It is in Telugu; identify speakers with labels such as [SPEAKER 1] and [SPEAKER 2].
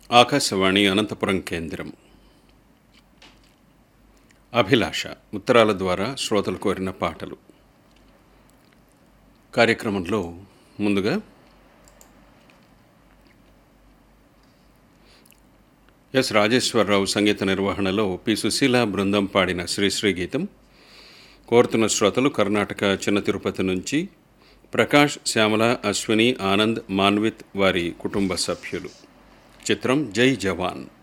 [SPEAKER 1] ఆకాశవాణి అనంతపురం కేంద్రం అభిలాష ఉత్తరాల ద్వారా శ్రోతలు కోరిన పాటలు కార్యక్రమంలో ముందుగా ఎస్ రాజేశ్వరరావు సంగీత నిర్వహణలో పి సుశీల బృందం పాడిన శ్రీశ్రీ గీతం కోరుతున్న శ్రోతలు కర్ణాటక చిన్న తిరుపతి నుంచి ప్రకాష్ శ్యామల అశ్విని ఆనంద్ మాన్విత్ వారి కుటుంబ సభ్యులు చిత్రం జై జవాన్